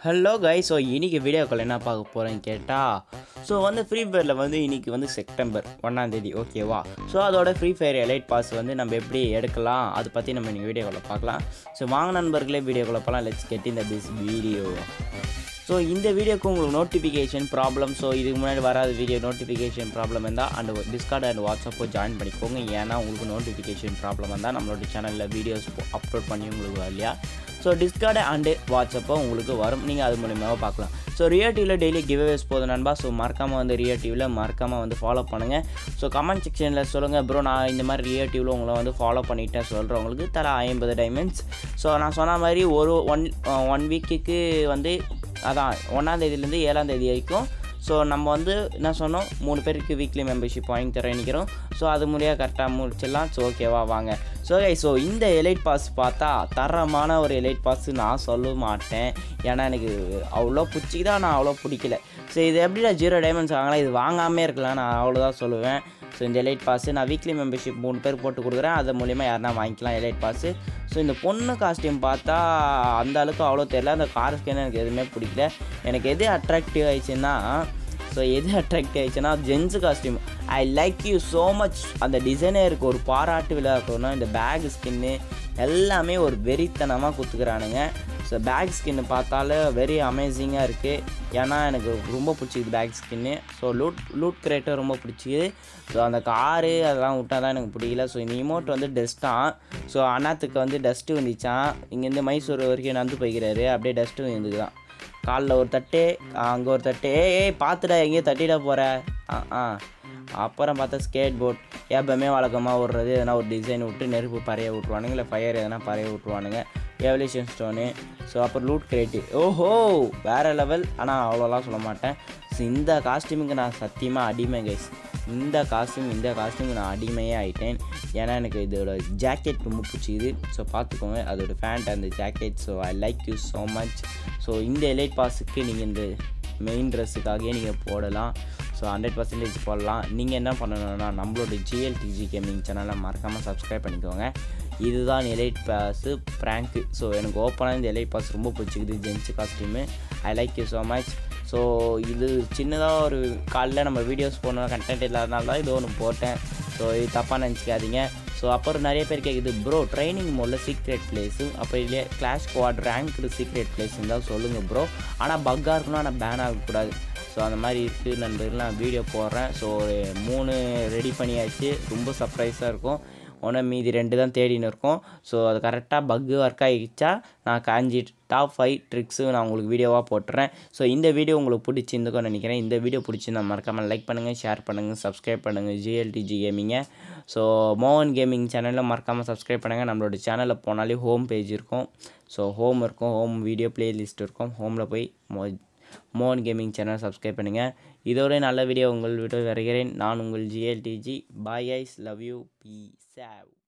hello guy so இன்றைக்கி வீடியோக்கள் என்ன பார்க்க போகிறேன்னு கேட்டால் ஸோ வந்து ஃப்ரீ ஃபயரில் வந்து இன்றைக்கி வந்து செப்டம்பர் ஒன்றாந்தேதி ஓகேவா ஸோ அதோட ஃப்ரீ ஃபயர் எலைட் பாஸ் வந்து நம்ம எப்படி எடுக்கலாம் அதை பற்றி நம்ம இன்றைக்கி வீடியோக்குள்ள பார்க்கலாம் ஸோ வாங்க நண்பர்களே வீடியோக்குள்ள போகலாம் லெட்ஸ் கெட் இந்த திஸ் வீடியோ ஸோ இந்த வீடியோக்கு உங்களுக்கு நோட்டிஃபிகேஷன் ப்ராப்ளம் ஸோ இதுக்கு முன்னாடி வராத வீடியோ நோட்டிஃபிகேஷன் ப்ராப்ளம் இருந்தால் அண்ட் டிஸ்கார்ட் அண்ட் வாட்ஸ்அப்போ ஜாயின் பண்ணிக்கோங்க ஏன்னா உங்களுக்கு நோட்டிஃபிகேஷன் ப்ராப்ளம் வந்தால் நம்மளோட சேனலில் வீடியோஸ் அப்லோட் பண்ணி உங்களுக்கு வரலையா ஸோ டிஸ்கார்டு அண்டு வாட்ஸ்அப்போ உங்களுக்கு வரும் நீங்கள் அது மூலியமாக பார்க்கலாம் ஸோ ரியல் டிவியில் டெய்லி கிவ்அவேஸ் போதும் நண்பா ஸோ மறக்காமல் வந்து ரியல் டிவியில் மறக்காமல் வந்து ஃபாலோ பண்ணுங்கள் ஸோ கமெண்ட் செக்ஷனில் சொல்லுங்கள் ப்ரோ நான் இந்த மாதிரி ரியல் டிவியில் உங்களை வந்து ஃபாலோ பண்ணிட்டேன் சொல்கிறவங்களுக்கு தலா ஐம்பது டைமண்ட்ஸ் ஸோ நான் சொன்ன மாதிரி ஒரு ஒன் ஒன் வீக்குக்கு வந்து அதான் ஒன்றாந்தேதியிலேருந்து ஏழாந்தேதி வரைக்கும் ஸோ நம்ம வந்து என்ன சொன்னோம் மூணு பேருக்கு வீக்லி மெம்பர்ஷிப் வாங்கி தர நினைக்கிறோம் ஸோ அது முடியாக கரெக்டாக முடிச்சிடலாம் ஸோ ஓகேவா வாங்க ஸோ கை ஸோ இந்த எலைட் பாஸ் பார்த்தா தரமான ஒரு எலைட் பாஸ் நான் சொல்ல மாட்டேன் ஏன்னா எனக்கு அவ்வளோ பிடிச்சிக்குதா நான் அவ்வளோ பிடிக்கல ஸோ இது எப்படிடா ஜீரோ டைமண்ட்ஸ் வாங்கலாம் இது வாங்காமே இருக்கலாம் நான் அவ்வளோதான் சொல்லுவேன் ஸோ இந்த எலைட் பாஸ் நான் வீக்லி மெம்பர்ஷிப் மூணு பேர் போட்டு கொடுக்குறேன் அது மூலிமா யாருனா வாங்கிக்கலாம் எலைட் பாஸ் ஸோ இந்த பொண்ணு காஸ்டியூம் பார்த்தா அந்த அளவுக்கு அவ்வளோ தெரியல அந்த கார் ஸ்கேன் எனக்கு எதுவுமே பிடிக்கல எனக்கு எது அட்ராக்டிவ் ஆயிடுச்சுன்னா ஸோ எது அட்ராக்ட் ஆயிடுச்சுன்னா gents costume I like you so much அந்த டிசைனருக்கு ஒரு பாராட்டு விழா இருக்கணும் இந்த பேக் ஸ்கின்னு எல்லாமே ஒரு வெறித்தனமாக குத்துக்கிறானுங்க ஸோ பேக் ஸ்கின்னு பார்த்தாலே வெரி அமேசிங்காக இருக்குது ஏன்னா எனக்கு ரொம்ப பிடிச்சிக்குது back skin so loot loot கிரேட்டும் ரொம்ப பிடிச்சிக்குது ஸோ அந்த காரு அதெல்லாம் விட்டால் தான் எனக்கு பிடிக்கல ஸோ இந்த இமோட் வந்து டஸ்ட்டான் ஸோ அண்ணாத்துக்கு வந்து டஸ்ட்டு வந்துச்சான் இங்கேருந்து மைசூர் வரைக்கும் நடந்து போய்க்கிறாரு அப்படியே டஸ்ட்டு வந்துக்குதான் காலில் ஒரு தட்டு அங்கே ஒரு தட்டு ஏய் ஏய் பார்த்துடா எங்கேயோ தட்டிட போகிற ஆ ஆ அப்புறம் பார்த்தா ஸ்கேட் போர்ட் எப்பவுமே வழக்கமாக விட்றது எதனா ஒரு டிசைன் விட்டு நெருப்பு பறைய விட்ருவானுங்க இல்லை ஃபயர் எதனா பறைய விட்ருவானுங்க எவல்யூஷன் ஸ்டோனு ஸோ அப்புறம் லூட் கிரேட்டு ஓஹோ வேறு லெவல் ஆனால் அவ்வளோலாம் சொல்ல மாட்டேன் ஸோ இந்த காஸ்டியூமுக்கு நான் சத்தியமாக அடிமை கைஸ் இந்த காஸ்டியூம் இந்த காஸ்டியூமுக்கு நான் அடிமையே ஆகிட்டேன் ஏன்னா எனக்கு இதோட ஜாக்கெட் ரொம்ப பிடிச்சிது ஸோ பார்த்துக்கோங்க அதோட ஃபேண்ட் அந்த jacket so I like you so much so இந்த எலைட் பாஸுக்கு நீங்கள் இந்த மெயின் ட்ரெஸ்ஸுக்காகவே நீங்கள் போடலாம் ஸோ ஹண்ட்ரட் பர்சன்டேஜ் போடலாம் நீங்கள் என்ன பண்ணணும்னா நம்மளோட ஜிஎல்டிஜி கேமிங் சேனலை மறக்காமல் சப்ஸ்கிரைப் பண்ணிக்கோங்க இதுதான் எலைட் பாஸு ப்ராங்க்கு ஸோ எனக்கு ஓப்பனாக இந்த எலைட் பாஸ் ரொம்ப பிடிச்சிக்குது gents costume I like you so much so இது சின்னதாக ஒரு காலைல நம்ம வீடியோஸ் போடணும் கண்டென்ட் இல்லாதனால தான் இது ஒன்று போட்டேன் ஸோ இது தப்பாக நினச்சிக்காதீங்க ஸோ அப்புறம் நிறைய பேர் கேட்குது ப்ரோ ட்ரைனிங் மோடில் சீக்ரெட் பிளேஸு அப்போ இல்லையே clash squad ranked secret place இருந்தால் சொல்லுங்கள் ப்ரோ ஆனால் பக்காக இருக்கணும் ஆனால் பேன் ஆகக்கூடாது ஸோ அந்த மாதிரி இருக்குது நண்பர்கள் நான் வீடியோ போடுறேன் ஸோ ஒரு மூணு ரெடி பண்ணியாச்சு ரொம்ப சர்ப்ரைஸாக இருக்கும் ஒன்று மீதி ரெண்டு தான் தேடின்னு இருக்கோம் ஸோ அது கரெக்டாக பக்கு ஒர்க் ஆகிடுச்சா நான் காஞ்சி டாப் ஃபைவ் ட்ரிக்ஸு நான் உங்களுக்கு வீடியோவாக போட்டுறேன் ஸோ இந்த வீடியோ உங்களுக்கு பிடிச்சிருந்துக்கும் நினைக்கிறேன் இந்த வீடியோ பிடிச்சிருந்தா மறக்காமல் லைக் பண்ணுங்கள் ஷேர் பண்ணுங்கள் சப்ஸ்கிரைப் பண்ணுங்கள் ஜிஎல்டிஜி கேமிங்கை ஸோ மோகன் கேமிங் சேனலில் மறக்காமல் சப்ஸ்கிரைப் பண்ணுங்கள் நம்மளோட சேனலில் போனாலே ஹோம் பேஜ் இருக்கும் ஸோ ஹோம் இருக்கும் ஹோம் வீடியோ பிளேலிஸ்ட் இருக்கும் ஹோமில் போய் மோ மோகன் கேமிங் சேனல் சப்ஸ்கிரைப் பண்ணுங்கள் இதோட நல்ல வீடியோ உங்கள் வீடியோ வருகிறேன் நான் உங்கள் GLDG bye ice love you be Zhao